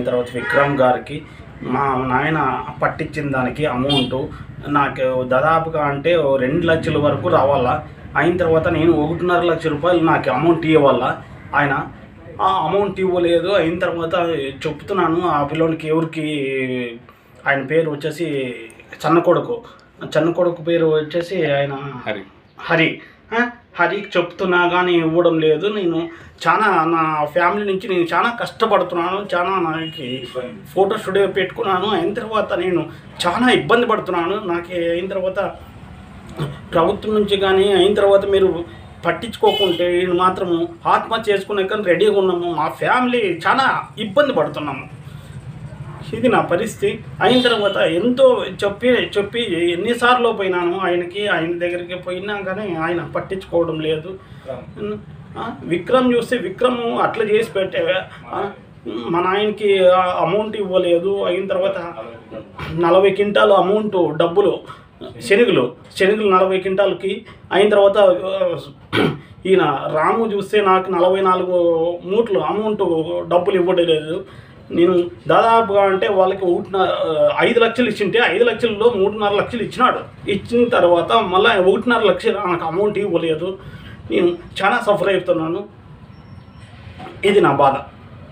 తర్వాత విక్రమ్ గారికి మా నాయన పట్టించిన దానికి అమౌంట్ నాకు దాదాపుగా అంటే ఓ రెండు లక్షల వరకు రావాలా అయిన తర్వాత నేను ఒకటిన్నర లక్ష రూపాయలు నాకు అమౌంట్ ఇవ్వాలా ఆయన ఆ అమౌంట్ ఇవ్వలేదు అయిన తర్వాత చెప్తున్నాను ఆ పిల్లోనికి ఎవరికి ఆయన పేరు వచ్చేసి చన్న కొడుకు చన్న కొడుకు పేరు వచ్చేసి ఆయన హరి హరి ఆ, హరికి చెప్తున్నా కానీ ఇవ్వడం లేదు నేను చాలా నా ఫ్యామిలీ నుంచి నేను చాలా కష్టపడుతున్నాను చాలా నాకు ఫోటో స్టూడియో పెట్టుకున్నాను అయిన తర్వాత నేను చాలా ఇబ్బంది పడుతున్నాను నాకు అయిన తర్వాత ప్రభుత్వం నుంచి కానీ అయిన తర్వాత మీరు పట్టించుకోకుంటే నేను మాత్రము ఆత్మహత్య చేసుకునే కానీ రెడీగా ఉన్నాము మా ఫ్యామిలీ చాలా ఇబ్బంది పడుతున్నాము ఇది నా పరిస్థితి అయిన తర్వాత ఎంతో చెప్పి చెప్పి ఎన్నిసార్లు పోయినాను ఆయనకి ఆయన దగ్గరికి పోయినా కానీ ఆయన పట్టించుకోవడం లేదు ఆ, విక్రమ్ చూస్తే విక్రమ్ అట్లా చేసి పెట్టేవే ఆ, మన ఆయనకి అమౌంట్ ఇవ్వలేదు అయిన తర్వాత నలభై క్వింటాలు అమౌంట్ డబ్బులు శనగలు శనగలు నలభై క్వింటాలకి అయిన తర్వాత ఆ, ఈయన రాము చూస్తే నాకు నలభై నాలుగు మూట్లు అమౌంట్ డబ్బులు ఇవ్వడం లేదు నేను దాదాపుగా అంటే వాళ్ళకి ఒకటిన్నర ఐదు లక్షలు ఇచ్చింటే ఐదు లక్షల్లో మూడున్నర లక్షలు ఇచ్చినాడు ఇచ్చిన తర్వాత మళ్ళీ ఒకటిన్నర లక్షలు నాకు అమౌంట్ ఇవ్వలేదు నేను చాలా సఫర్ అవుతున్నాను ఇది నా బాధ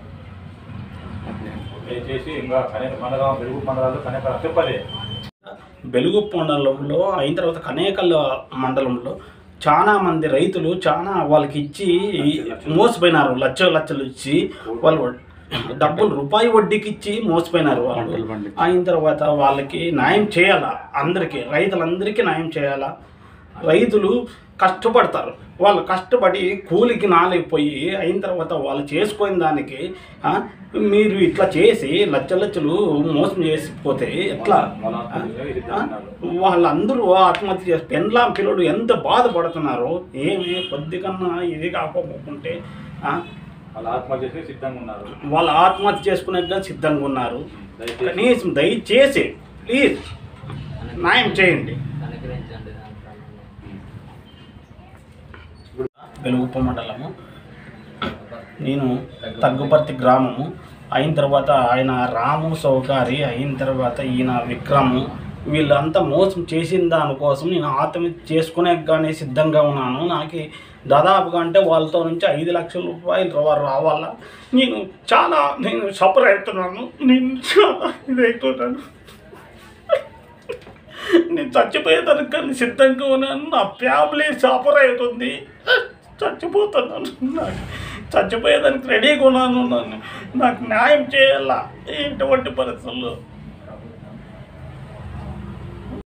దయచేసి ఇంకా కనేక పండగ వెలుగు పండుగలు కనేక చెప్పాలి బెలుగు మండలంలో అయిన తర్వాత కనేకల్ మండలంలో చాలా మంది రైతులు చాలా వాళ్ళకి ఇచ్చి మోసపోయినారు లక్షలు లక్షలు ఇచ్చి వాళ్ళు డబ్బులు రూపాయి వడ్డీకి ఇచ్చి మోసపోయినారు వాళ్ళు పంటలు పండి అయిన తర్వాత వాళ్ళకి న్యాయం చేయాలా అందరికీ రైతులందరికీ న్యాయం చేయాలా రైతులు కష్టపడతారు వాళ్ళు కష్టపడి కూలికి నాలేకపోయి అయిన తర్వాత వాళ్ళు చేసుకునే దానికి ఆ, మీరు ఇట్లా చేసి లచ్చ లచ్చలు మోసం చేసిపోతే ఎట్లా ఆ? ఆ? వాళ్ళందరూ ఆత్మహత్య చేసి పెండ్లాం పిల్లలు ఎంత బాధపడుతున్నారో ఏమి కొద్దికన్నా ఇది కాకపోకుంటే ఆ, వాళ్ళ ఆత్మహత్య చేసి సిద్ధంగా ఉన్నారు వాళ్ళు ఆత్మహత్య చేసుకునే సిద్ధంగా ఉన్నారు దయచేసి కనీసం దయచేసి ప్లీజ్ న్యాయం చేయండి అనుగ్రహించండి దాంట్లో వెలుగుప్ప మండలము నేను తగ్గుపర్తి గ్రామము అయిన తర్వాత ఆయన రాము సౌకారి అయిన తర్వాత ఈయన విక్రము వీళ్ళంతా మోసం చేసిన దానికోసం నేను ఆత్మహత్య చేసుకునే కానీ సిద్ధంగా ఉన్నాను నాకు దాదాపుగా అంటే వాళ్ళతో నుంచి ఐదు లక్షల రూపాయలు రా- రావాలా నేను చాలా నేను సఫర్ అవుతున్నాను నేను చాలా ఇదవుతున్నాను నేను చచ్చిపోయేదానికి కానీ సిద్ధంగా ఉన్నాను నా ఫ్యామిలీ సఫర్ అవుతుంది చచ్చిపోతున్నాను నాకు చచ్చిపోయేదానికి రెడీగా ఉన్నాను నన్ను నాకు న్యాయం చేయాలా ఎటువంటి పరిస్థితుల్లో